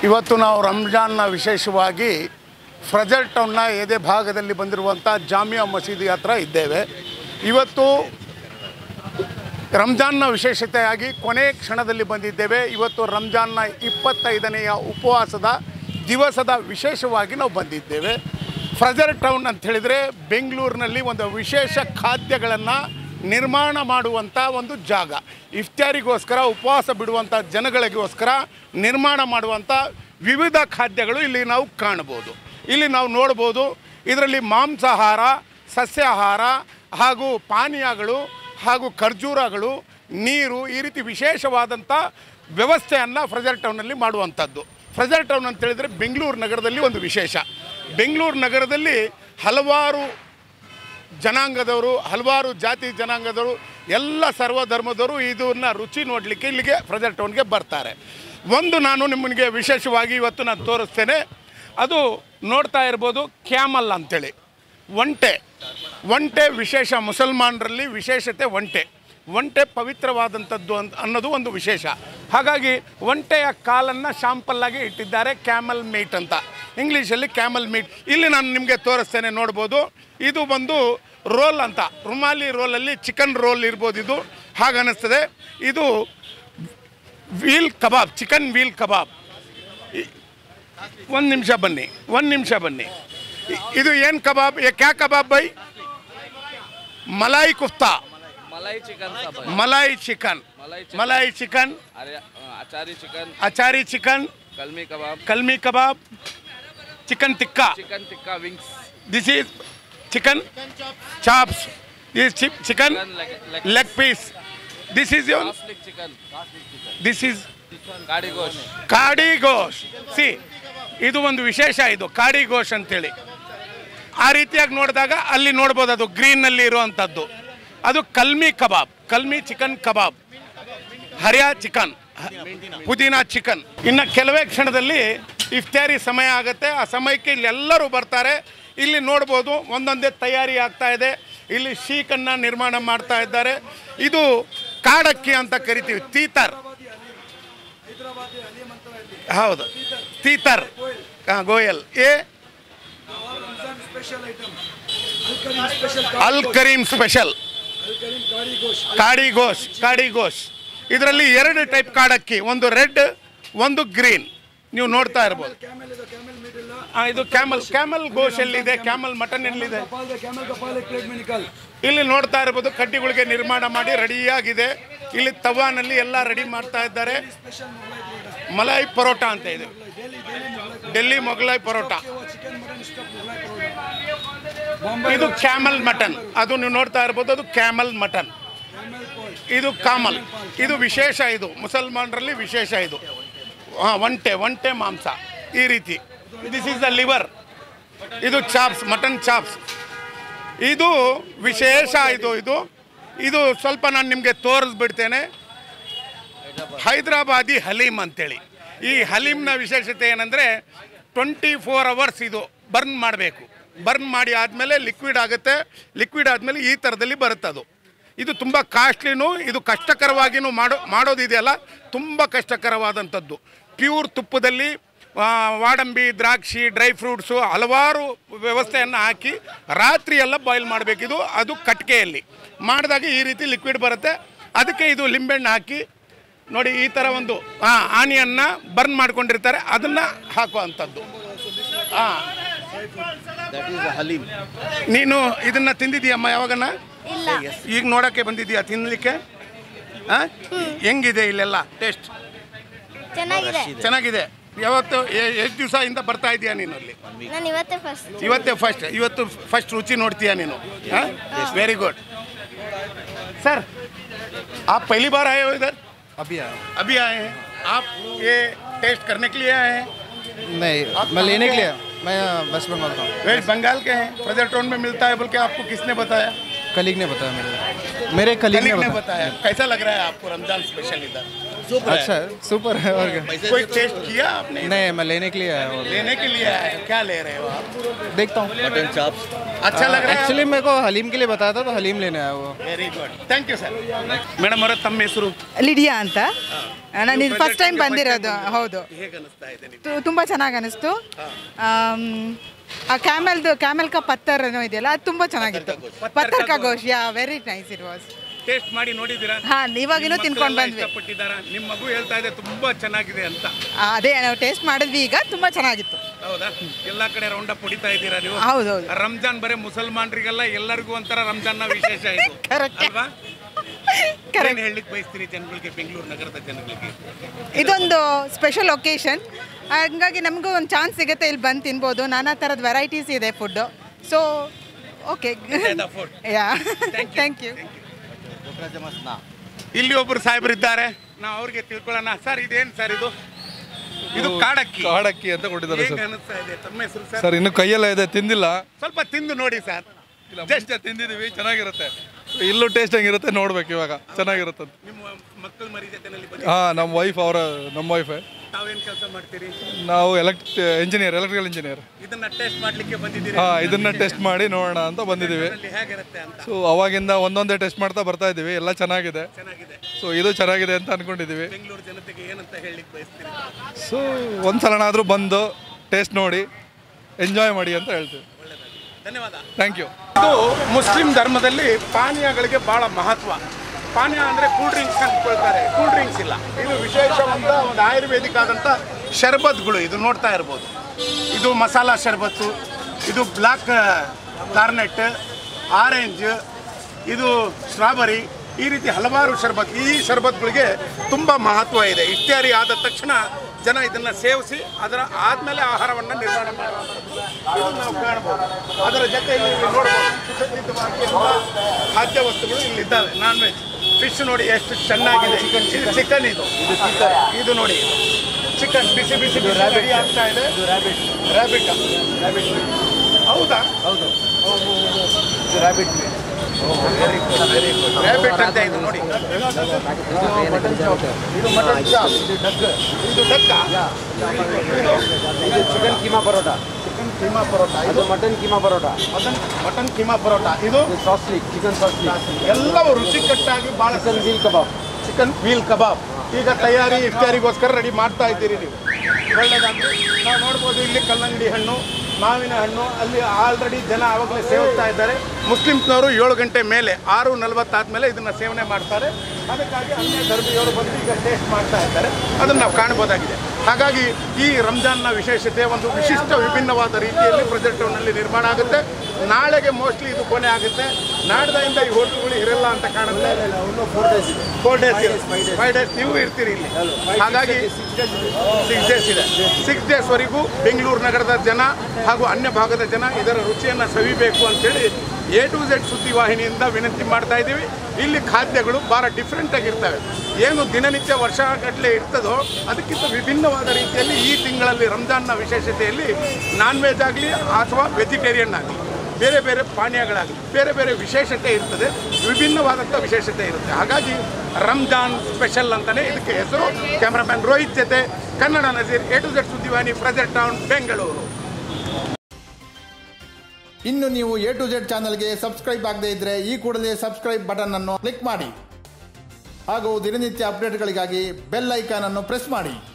ಇವತ್ತು ನಾವು ರಂಜಾನ್ನ ವಿಶೇಷವಾಗಿ ಫ್ರಜಲ್ ಟೌನ್ನ ಎದೆ ಭಾಗದಲ್ಲಿ ಬಂದಿರುವಂಥ ಜಾಮಿಯಾ ಮಸೀದಿ ಹತ್ರ ಇದ್ದೇವೆ ಇವತ್ತು ರಂಜಾನ್ನ ವಿಶೇಷತೆಯಾಗಿ ಕೊನೆ ಕ್ಷಣದಲ್ಲಿ ಬಂದಿದ್ದೇವೆ ಇವತ್ತು ರಂಜಾನ್ನ ಇಪ್ಪತ್ತೈದನೆಯ ಉಪವಾಸದ ದಿವಸದ ವಿಶೇಷವಾಗಿ ನಾವು ಬಂದಿದ್ದೇವೆ ಫ್ರಜರ್ ಟೌನ್ ಅಂತ ಹೇಳಿದರೆ ಬೆಂಗಳೂರಿನಲ್ಲಿ ಒಂದು ವಿಶೇಷ ಖಾದ್ಯಗಳನ್ನು ನಿರ್ಮಾಣ ಮಾಡುವಂಥ ಒಂದು ಜಾಗ ಇಫ್ತಾರಿಗೋಸ್ಕರ ಉಪವಾಸ ಬಿಡುವಂಥ ಜನಗಳಿಗೋಸ್ಕರ ನಿರ್ಮಾಣ ಮಾಡುವಂಥ ವಿವಿಧ ಖಾದ್ಯಗಳು ಇಲ್ಲಿ ನಾವು ಕಾಣ್ಬೋದು ಇಲ್ಲಿ ನಾವು ನೋಡ್ಬೋದು ಇದರಲ್ಲಿ ಮಾಂಸಾಹಾರ ಸಸ್ಯಾಹಾರ ಹಾಗೂ ಪಾನೀಯಗಳು ಹಾಗೂ ಖರ್ಜೂರಗಳು ನೀರು ಈ ರೀತಿ ವಿಶೇಷವಾದಂಥ ವ್ಯವಸ್ಥೆಯನ್ನು ಫ್ರಜರ್ ಟೌನಲ್ಲಿ ಮಾಡುವಂಥದ್ದು ಫ್ರಜರ್ ಟೌನ್ ಅಂತ ಹೇಳಿದರೆ ಬೆಂಗಳೂರು ನಗರದಲ್ಲಿ ಒಂದು ವಿಶೇಷ ಬೆಂಗಳೂರು ನಗರದಲ್ಲಿ ಹಲವಾರು ಜನಾಂಗದವರು ಹಲವಾರು ಜಾತಿ ಜನಾಂಗದವರು ಎಲ್ಲ ಸರ್ವಧರ್ಮದವರು ಇದನ್ನು ರುಚಿ ನೋಡಲಿಕ್ಕೆ ಇಲ್ಲಿಗೆ ಫ್ರಜರ್ ಟೌನ್ಗೆ ಬರ್ತಾರೆ ಒಂದು ನಾನು ನಿಮಗೆ ವಿಶೇಷವಾಗಿ ಇವತ್ತು ನಾನು ತೋರಿಸ್ತೇನೆ ಅದು ನೋಡ್ತಾ ಇರ್ಬೋದು ಕ್ಯಾಮಲ್ ಅಂತೇಳಿ ಒಂಟೆ ಒಂಟೆ ವಿಶೇಷ ಮುಸಲ್ಮಾನರಲ್ಲಿ ವಿಶೇಷತೆ ಒಂಟೆ ಒಂಟೆ ಪವಿತ್ರವಾದಂಥದ್ದು ಅಂತ ಅನ್ನೋದು ಒಂದು ವಿಶೇಷ ಹಾಗಾಗಿ ಒಂಟೆಯ ಕಾಲನ್ನು ಶಾಂಪಲ್ಲಾಗಿ ಇಟ್ಟಿದ್ದಾರೆ ಕ್ಯಾಮಲ್ ಮೀಟ್ ಅಂತ ಇಂಗ್ಲೀಷಲ್ಲಿ ಕ್ಯಾಮಲ್ ಮೀಟ್ ಇಲ್ಲಿ ನಾನು ನಿಮಗೆ ತೋರಿಸ್ತೇನೆ ನೋಡ್ಬೋದು ಇದು ಒಂದು ರೋಲ್ ಅಂತ ರುಮಾಲಿ ರೋಲಲ್ಲಿ ಚಿಕನ್ ರೋಲ್ ಇರ್ಬೋದು ಇದು ಹಾಗನ್ನಿಸ್ತದೆ ಇದು wheel kebab chicken wheel kebab ಒಂದು ನಿಮಿಷ ಬನ್ನಿ ಒಂದು ನಿಮಿಷ ಬನ್ನಿ ಇ- ಇದು ಏನು ಕಬಾಬ್ ಏ ಕ್ಯಾ ಕಬಾಬ್ ಬೈ ಮಲಾಯಿ ಕುಫ್ತಾ मलाई चिकन सब है malai chicken malai chicken malai chicken अरे achari chicken achari chicken kalmi kebab kalmi kebab chicken tikka chicken tikka wings this is chicken chops this chicken chicken leg leg piece this is ಯೋನ್ स्लिक चिकन ದಿಸ್ ಈಸ್ गाड़ी गोश ಕಾಡಿ ಗೋಶ್ ಸಿ ಇದು ಒಂದು ವಿಶೇಷ ಇದು ಕಾಡಿ ಗೋಶ್ ಅಂತೇಳಿ ಆ ರೀತಿಯಾಗಿ ನೋಡಿದಾಗ ಅಲ್ಲಿ ನೋಡ್ಬೋದು ಅದು ಗ್ರೀನ್ನಲ್ಲಿ ಇರುವಂಥದ್ದು ಅದು kalmi kebab kalmi chicken kebab ಹರಿಯಾ ಚಿಕನ್ ಪುದೀನಾ ಚಿಕನ್ ಇನ್ನು ಕೆಲವೇ ಕ್ಷಣದಲ್ಲಿ ಇಫ್ತಾರಿ ಸಮಯ ಆಗುತ್ತೆ ಆ ಸಮಯಕ್ಕೆ ಇಲ್ಲಿ ಎಲ್ಲರೂ ಬರ್ತಾರೆ ಇಲ್ಲಿ ನೋಡ್ಬೋದು ಒಂದೊಂದೇ ತಯಾರಿ ಆಗ್ತಾ ಇದೆ ಇಲ್ಲಿ ಶೀಕನ್ನು ನಿರ್ಮಾಣ ಮಾಡ್ತಾ ಇದ್ದಾರೆ ಇದು ಕಾಡಕ್ಕಿ ಅಂತ ಕರಿತೀವಿ ತೀತರ್ ಹೌದು ತೀತರ್ ಹಾಂ ಗೋಯಲ್ ಎ ಅಲ್ ಕರೀಂ ಸ್ಪೆಷಲ್ ಕಾಡಿ ಗೋಶ್ ಕಾಡಿ ಗೋಶ್ ಇದರಲ್ಲಿ ಎರಡು ಟೈಪ್ ಕಾಡಕ್ಕಿ ಒಂದು ರೆಡ್ ಒಂದು ಗ್ರೀನ್ ನೀವು ನೋಡ್ತಾ ಇರ್ಬೋದು ಆ, ಇದು ಕ್ಯಾಮಲ್ ಕ್ಯಾಮಲ್ ಗೋಶ್ ಎಲ್ಲಿದೆ ಕ್ಯಾಮಲ್ ಮಟನ್ ಎಲ್ಲಿದೆ कैमल का पाल एक प्लेट में निकाल ಇಲ್ಲಿ ನೋಡ್ತಾ ಇರ್ಬೋದು ಕಡ್ಡಿಗಳಿಗೆ ನಿರ್ಮಾಣ ಮಾಡಿ ರೆಡಿಯಾಗಿದೆ ಇಲ್ಲಿ ತವಾನಲ್ಲಿ ಎಲ್ಲ ರೆಡಿ ಮಾಡ್ತಾ ಇದ್ದಾರೆ ಮಲಾಯಿ ಪರೋಟ ಅಂತ ಇದೆ Delhi Mughlai paratha chicken mutton stuff Mughlai ಇದು ಕ್ಯಾಮಲ್ ಮಟನ್ ಅದು ನೀವು ನೋಡ್ತಾ ಇರ್ಬೋದು ಅದು ಕ್ಯಾಮಲ್ ಮಟನ್ ಇದು ಕಾಮಲ್ ಇದು ವಿಶೇಷ ಇದು ಮುಸಲ್ಮಾನರಲ್ಲಿ ವಿಶೇಷ ಇದು ಹಾಂ ಒಂಟೆ ಒಂಟೆ ಮಾಂಸ ಈ ರೀತಿ ದಿಸ್ ಈಸ್ ದ ಲಿವರ್ ಇದು ಚಾಪ್ಸ್ ಮಟನ್ ಚಾಪ್ಸ್ ಇದು ವಿಶೇಷ ಇದು ಇದು ಇದು ಸ್ವಲ್ಪ ನಾನು ನಿಮಗೆ ತೋರಿಸ್ಬಿಡ್ತೇನೆ ಹೈದರಾಬಾದಿ ಹಲೀಮ್ ಅಂತೇಳಿ ಈ ಹಲೀಮ್ನ ವಿಶೇಷತೆ ಏನಂದರೆ ಟ್ವೆಂಟಿ ಫೋರ್ ಅವರ್ಸ್ ಇದು ಬರ್ನ್ ಮಾಡಬೇಕು ಬರ್ನ್ ಮಾಡಿ ಆದಮೇಲೆ ಲಿಕ್ವಿಡ್ ಆಗುತ್ತೆ ಲಿಕ್ವಿಡ್ ಆದಮೇಲೆ ಈ ಥರದಲ್ಲಿ ಬರುತ್ತೆ ಅದು ಇದು ತುಂಬ ಕಾಸ್ಟ್ಲಿನೂ ಇದು ಕಷ್ಟಕರವಾಗಿನೂ ಮಾಡೋ ಮಾಡೋದಿದೆಯಲ್ಲ ತುಂಬ ಕಷ್ಟಕರವಾದಂಥದ್ದು ಪ್ಯೂರ್ ತುಪ್ಪದಲ್ಲಿ ಆ, ವಾಡಂಬಿ ದ್ರಾಕ್ಷಿ ಡ್ರೈ ಫ್ರೂಟ್ಸು ಹಲವಾರು ವ್ಯವಸ್ಥೆಯನ್ನು ಹಾಕಿ ರಾತ್ರಿ ಎಲ್ಲ ಬಾಯ್ಲ್ ಮಾಡಬೇಕಿದು ಅದು ಕಟ್ಕೆಯಲ್ಲಿ ಮಾಡಿದಾಗ ಈ ರೀತಿ ಲಿಕ್ವಿಡ್ ಬರುತ್ತೆ ಅದಕ್ಕೆ ಇದು ಲಿಂಬೆಹಣ್ಣು ಹಾಕಿ ನೋಡಿ ಈ ಥರ ಒಂದು ಹಾಂ ಆನಿಯನ್ನ ಬರ್ನ್ ಮಾಡ್ಕೊಂಡಿರ್ತಾರೆ ಅದನ್ನು ಹಾಕುವಂಥದ್ದು ಹಾಂ ನೀನು ಇದನ್ನ ತಿಂದಿದೀಯಮ್ಮ ಯಾವಾಗನ ಇಲ್ಲ ಈಗ ನೋಡೋಕ್ಕೆ ಬಂದಿದೀಯಾ ತಿನ್ನಲಿಕ್ಕೆ ಹಾಂ ಹೆಂಗಿದೆ ಇಲ್ಲೆಲ್ಲ ಟೇಸ್ಟ್ ಚೆನ್ನಾಗಿದೆ ಚೆನ್ನಾಗಿದೆ ಯಾವತ್ತು ಎಷ್ಟು ದಿವಸದಿಂದ ಬರ್ತಾ ಇದೀಯಾ ನೀನು ಅಲ್ಲಿ ನಾನು ಇವತ್ತೇ ಫಸ್ಟ್ ಇವತ್ತೇ ಫಸ್ಟ್ ಇವತ್ತು ಫಸ್ಟ್ ರುಚಿ ನೋಡ್ತೀಯಾ ನೀನು हाँ वेरी गुड सर आप पहली बार आए हो इधर अभी आया अभी आए हैं आप ये टेस्ट करने के लिए आए हैं नहीं आप मैं कहाँ लेने के के लिए मैं वेस्ट बंगाल का हूँ वेस्ट बंगाल के हैं फ्रजर टाउन में मिलता है बोल के आपको किसने बताया कलीग ने बताया मेरे मेरे कलीग कलीग ने ने बताया बताया कैसा लग रहा है आपको रमजान स्पेशल इधर अच्छा है सुपर है और क्या कोई टेस्ट किया आपने नहीं मैं लेने के लिए आया हूँ लेने के लिए आए हो? क्या ले रहे हो आप देखता हूँ अच्छा लग रहा है एक्चुअली मेरे को हलीम के लिए बताया था तो हलीम लेने आया हुआ very good thank you sir madam ಅವರ ತಮ್ಮ ಹೆಸರು ಲಿಡಿಯಾ ಅಂತ ನಾನು ಇದು ಫಸ್ಟ್ ಟೈಮ್ ಬಂದಿರೋದು ಹೌದು ಹೇಗೆ ಅನಿಸ್ತಾ ಇದೆ ನಿಮ್ಗೆ ತು- ತುಂಬ ಚೆನ್ನಾಗಿ ಅನಿಸ್ತು ಆಮ್, ಆ ಕ್ಯಾಮೆಲ್ದು ಕ್ಯಾಮೆಲ್ ಕಾ ಪತ್ತರ್ ಏನೋ ಇದೆಯಲ್ಲ ಅದು ತುಂಬ ಚೆನ್ನಾಗಿತ್ತು ಪತ್ತರ್ ಕಾ ಗೋಶ್ yeah very nice it was taste ಮಾಡಿ ನೋಡಿದ್ದೀರಾ ಹಾಂ ಇವಾಗಿನೂ ತಿನ್ಕೊಂಡು ಬಂದ್ವಿ ಇಷ್ಟಪಟ್ಟಿದ್ದಾರಾ ನಿಮ್ಮ ಮಗು ಹೇಳ್ತಾ ಇದೆ ತುಂಬಾ ಚೆನ್ನಾಗಿದೆ ಅಂತ ಆ, ಅದೇ ನಾವು ಟೇಸ್ಟ್ ಮಾಡಿದ್ವಿ ಈಗ ತುಂಬ ಚೆನ್ನಾಗಿತ್ತು ಹೌದಾ ಎಲ್ಲಾ ಕಡೆ ರೌಂಡ್ ಅಪ್ ಹೊಡಿತಾ ಇದ್ದೀರಾ ನೀವು ಹೌದೌದು ರಂಜಾನ್ ಬರೀ ಮುಸಲ್ಮಾನರಿಗೆಲ್ಲ ಎಲ್ಲರಿಗೂ ಒಂಥರ ರಂಜಾನ್ನ ವಿಶೇಷ ಇದು Correct. ಅಲ್ವಾ Correct. ಏನ್ ಹೇಳಲಿಕ್ಕೆ ಬಯಸ್ತೀರಿ ಜನಗಳಿಗೆ ಬೆಂಗಳೂರು ನಗರದ ಜನಗಳಿಗೆ ಇದೊಂದು ಸ್ಪೆಷಲ್ ಒಕೇಶನ್ ಹಂಗಾಗಿ ನಮಗೂ ಒಂದು ಚಾನ್ಸ್ ಸಿಗುತ್ತೆ ಇಲ್ಲಿ ಬಂದು ತಿನ್ಬೋದು ನಾನಾ ಥರದ ವೆರೈಟೀಸ್ ಇದೆ food so okay the food. Yeah thank you ಇಲ್ಲಿ ಒಬ್ರು ಸಾಹೇಬ್ರು ಇದ್ದಾರೆ ನಾವು ಅವ್ರಿಗೆ ತಿಳ್ಕೊಳ್ಳೋಣ ಸರ್ ಇದೇನ್ ಸರ್ ಇದು ಇದು ಕಾಡಕ್ಕಿ ಕಾಡಕ್ಕಿ ಅಂತ ಕೊಟ್ಟಿದ್ದಾರೆ ಹೇಗೆ ಸರ್ ಅನಿಸ್ತಾ ಇದೆ ತಮ್ಮ ಹೆಸರು ಸರ್ ಸರ್ ಇನ್ನು ಕೈಯೆಲ್ಲ ಇದೆ ತಿಂದಿಲ್ಲ ಸ್ವಲ್ಪ ತಿಂದು ನೋಡಿ ಸರ್ ಇಲ್ಲ ಮುಂಚೆ ತಿಂದಿದೀವಿ ಚೆನ್ನಾಗಿರುತ್ತೆ ಇಲ್ಲೂ ಟೇಸ್ಟ್ ಹೆಂಗಿರುತ್ತೆ ನೋಡ್ಬೇಕು ಇವಾಗ ಚೆನ್ನಾಗಿರುತ್ತೆ ಅಂತ ನಿಮ್ಮ ಮಕ್ಕಳ ಮರಿ ಜೊತೆನಲ್ಲಿ ಬಂದು ಹಾಂ ನಮ್ಮ ವೈಫ್ ಅವರ ನಮ್ಮ ವೈಫೇ ತಾವೇನ್ ಕೆಲಸ ಮಾಡ್ತೀರಿ ನಾವು ಎಲೆಕ್ಟ್ ಇಂಜಿನಿಯರ್ ಎಲೆಕ್ಟ್ರಿಕಲ್ ಇಂಜಿನಿಯರ್ ಇದನ್ನ ಟೆಸ್ಟ್ ಮಾಡ್ಲಿಕ್ಕೆ ಬಂದಿದ್ದೀರಿ ಹಾಂ ಇದನ್ನ ಟೆಸ್ಟ್ ಮಾಡಿ ನೋಡೋಣ ಅಂತ ಬಂದಿದ್ದೀವಿ ಇದರಲ್ಲಿ ಹೇಗಿರುತ್ತೆ ಅಂತ ಸೊ ಅವಾಗಿಂದ ಒಂದೊಂದೇ ಟೆಸ್ಟ್ ಮಾಡ್ತಾ ಬರ್ತಾ ಇದ್ದೀವಿ ಎಲ್ಲ ಚೆನ್ನಾಗಿದೆ ಚೆನ್ನಾಗಿದೆ ಸೊ ಇದು ಚೆನ್ನಾಗಿದೆ ಅಂತ ಅನ್ಕೊಂಡಿದ್ದೀವಿ ಬೆಂಗಳೂರು ಜನತೆಗೆ ಏನಂತ ಹೇಳಲಿಕ್ಕೆ ಬಯಸ್ತೀರಿ ಸೊ ಒಂದ್ಸಲನಾದರೂ ಬಂದು ಟೇಸ್ಟ್ ನೋಡಿ ಎಂಜಾಯ್ ಮಾಡಿ ಅಂತ ಹೇಳ್ತೀವಿ ಧನ್ಯವಾದ ಥ್ಯಾಂಕ್ ಯು ಇದು ಮುಸ್ಲಿಂ ಧರ್ಮದಲ್ಲಿ ಪಾನೀಯಗಳಿಗೆ ಬಹಳ ಮಹತ್ವ ಪಾನೀಯ ಅಂದರೆ ಕೂಲ್ ಡ್ರಿಂಕ್ಸ್ ಅಂದ್ಕೊಳ್ತಾರೆ ಕೂಲ್ ಡ್ರಿಂಕ್ಸ್ ಇಲ್ಲ ಇದು ವಿಶೇಷವಾದ ಒಂದು ಆಯುರ್ವೇದಿಕ್ ಆದಂಥ ಶರ್ಬತ್ಗಳು ಇದು ನೋಡ್ತಾ ಇರ್ಬೋದು ಇದು ಮಸಾಲ ಶರ್ಬತ್ತು ಇದು ಬ್ಲ್ಯಾಕ್ ಕಾರ್ನೆಟ್ ಆರೆಂಜ್ ಇದು ಸ್ಟ್ರಾಬೆರಿ ಈ ರೀತಿ ಹಲವಾರು ಶರ್ಬತ್ ಈ ಶರ್ಬತ್ಗಳಿಗೆ ತುಂಬ ಮಹತ್ವ ಇದೆ ಇತ್ಯಾದಿ ಆದ ತಕ್ಷಣ ಜನ ಇದನ್ನು ಸೇವಿಸಿ ಅದರ ಆದಮೇಲೆ ಆಹಾರವನ್ನು ನಿರ್ಮಾಣ ಮಾಡುವಂಥದ್ದು ಇದು ನಾವು ಕಾಣ್ಬೋದು ಅದರ ಜೊತೆಯಲ್ಲಿ ಇಲ್ಲಿ ನೋಡ್ಬೋದು ಸುಸಜ್ಜಿತವಾಗಿ ಎಲ್ಲ ಖಾದ್ಯ ವಸ್ತುಗಳು ಇಲ್ಲಿದ್ದಾವೆ ನಾನ್ ವೆಜ್ ಫಿಶ್ ನೋಡಿ ಎಷ್ಟು ಚೆನ್ನಾಗಿದೆ ಇದು ಚಿಕನ್ ಇದು ಇದು ನೋಡಿ ಚಿಕನ್ ಬಿಸಿ ಬಿಸಿ ಬಿಸಿ ರೆಡಿ ಆಗ್ತಾ ಇದೆ ರ್ಯಾಬಿಟ್ ಹೌದಾ ಹೌದು ರ್ಯಾಬಿಟ್ ಅಂತ ಇದು ನೋಡಿ ಇದು ಮಟನ್ ಚಾಪ್ ಇದು ಡಕ್ಕ ಇದು ಚಿಕನ್ ಕೀಮಾ ಪರೋಟ ಚಿಕನ್ ಕೀಮಾ ಪರೋಟ ಇದು ಇದು mutton keema paratha mutton mutton keema paratha ಇದು ಇದು ಸಾಸ್ಲಿ ಚಿಕನ್ ಸಾಸ್ಲಿ ಎಲ್ಲವೂ ರುಚಿಕಟ್ಟಾಗಿ ಭಾಳ chicken wheel kebab chicken wheel kebab ಈಗ ತಯಾರಿ ಇಫ್ತಾರಿಗೋಸ್ಕರ ರೆಡಿ ಮಾಡ್ತಾ ಇದ್ದೀರಿ ನೀವು ಒಳ್ಳೆಯದಾಗಿ ನಾವು ನೋಡ್ಬೋದು ಇಲ್ಲಿ ಕಲ್ಲಂಗಡಿ ಹಣ್ಣು ಮಾವಿನ ಹಣ್ಣು ಅಲ್ಲಿ ಆಲ್ರೆಡಿ ಜನ ಆವಾಗಲೇ ಸೇವಿಸ್ತಾ ಇದ್ದಾರೆ ಮುಸ್ಲಿಮ್ಸ್ನವರು ಏಳು ಗಂಟೆ ಮೇಲೆ ಆರು ನಲವತ್ತಾದ್ಮೇಲೆ ಇದನ್ನು ಸೇವನೆ ಮಾಡ್ತಾರೆ ಅದಕ್ಕಾಗಿ ಅನ್ಯ ಧರ್ಮೀಯವರು ಬಂದು ಈಗ ಟೇಸ್ಟ್ ಮಾಡ್ತಾ ಇದ್ದಾರೆ ಅದನ್ನು ನಾವು ಕಾಣ್ಬೋದಾಗಿದೆ ಹಾಗಾಗಿ ಈ ರಂಜಾನ್ನ ವಿಶೇಷತೆ ಒಂದು ವಿಶಿಷ್ಟ ವಿಭಿನ್ನವಾದ ರೀತಿಯಲ್ಲಿ ಪ್ರೊಜೆಕ್ಟ್ ಟೌನಲ್ಲಿ ನಿರ್ಮಾಣ ಆಗುತ್ತೆ ನಾಳೆಗೆ ಮೋಸ್ಟ್ಲಿ ಇದು ಕೊನೆ ಆಗುತ್ತೆ ನಾಡ್ದಿಂದ ಈ ಹೋಟೆಲ್ಗಳು ಇರಲ್ಲ ಅಂತ ಕಾಣುತ್ತೆ ಫೋರ್ ಡೇಸ್ ಫೈವ್ ಡೇಸ್ ನೀವು ಇರ್ತೀರಿ ಇಲ್ಲಿ ಹಾಗಾಗಿ ಸಿಕ್ಸ್ ಡೇಸ್ ಇದೆ ಸಿಕ್ಸ್ ಡೇಸ್ವರೆಗೂ ಬೆಂಗಳೂರು ನಗರದ ಜನ ಹಾಗೂ ಅನ್ಯ ಭಾಗದ ಜನ ಇದರ ರುಚಿಯನ್ನು ಸವಿಬೇಕು ಅಂತೇಳಿ ಎ ಟು ಝೆಡ್ ಸುದ್ದಿವಾಹಿನಿಯಿಂದ ವಿನಂತಿ ಮಾಡ್ತಾ ಇದ್ದೀವಿ ಇಲ್ಲಿ ಖಾದ್ಯಗಳು ಭಾಳ ಡಿಫ್ರೆಂಟ್ ಆಗಿರ್ತವೆ ಏನು ದಿನನಿತ್ಯ ವರ್ಷಗಟ್ಟಲೆ ಇರ್ತದೋ ಅದಕ್ಕಿಂತ ವಿಭಿನ್ನವಾದ ರೀತಿಯಲ್ಲಿ ಈ ತಿಂಗಳಲ್ಲಿ ರಂಜಾನ್ನ ವಿಶೇಷತೆಯಲ್ಲಿ ನಾನ್ ವೆಜ್ ಆಗಲಿ ಅಥವಾ ವೆಜಿಟೇರಿಯನ್ ಆಗಲಿ ಬೇರೆ ಬೇರೆ ಪಾನೀಯಗಳಾಗಲಿ ಬೇರೆ ಬೇರೆ ವಿಶೇಷತೆ ಇರ್ತದೆ ವಿಭಿನ್ನವಾದಂಥ ವಿಶೇಷತೆ ಇರುತ್ತೆ ಹಾಗಾಗಿ ರಂಜಾನ್ ಸ್ಪೆಷಲ್ ಅಂತಲೇ ಇದಕ್ಕೆ ಹೆಸರು ಕ್ಯಾಮ್ರಾಮ್ಯಾನ್ ರೋಹಿತ್ ಜೊತೆ Kannada Nazeer A to Z ಸುದ್ದಿವಾಹಿನಿ ಪ್ರೆಸೆಂಟ್ ಟೌನ್ ಬೆಂಗಳೂರು ಇನ್ನು ನೀವು ಎ ಟು ಜೆಡ್ ಚಾನಲ್ಗೆ ಸಬ್ಸ್ಕ್ರೈಬ್ ಆಗದೇ ಇದ್ದರೆ ಈ ಕೂಡಲೇ ಸಬ್ಸ್ಕ್ರೈಬ್ ಬಟನ್ ಅನ್ನು ಕ್ಲಿಕ್ ಮಾಡಿ ಹಾಗೂ ದಿನನಿತ್ಯ ಅಪ್ಡೇಟ್ಗಳಿಗಾಗಿ ಬೆಲ್ ಐಕಾನ್ ಅನ್ನು ಪ್ರೆಸ್ ಮಾಡಿ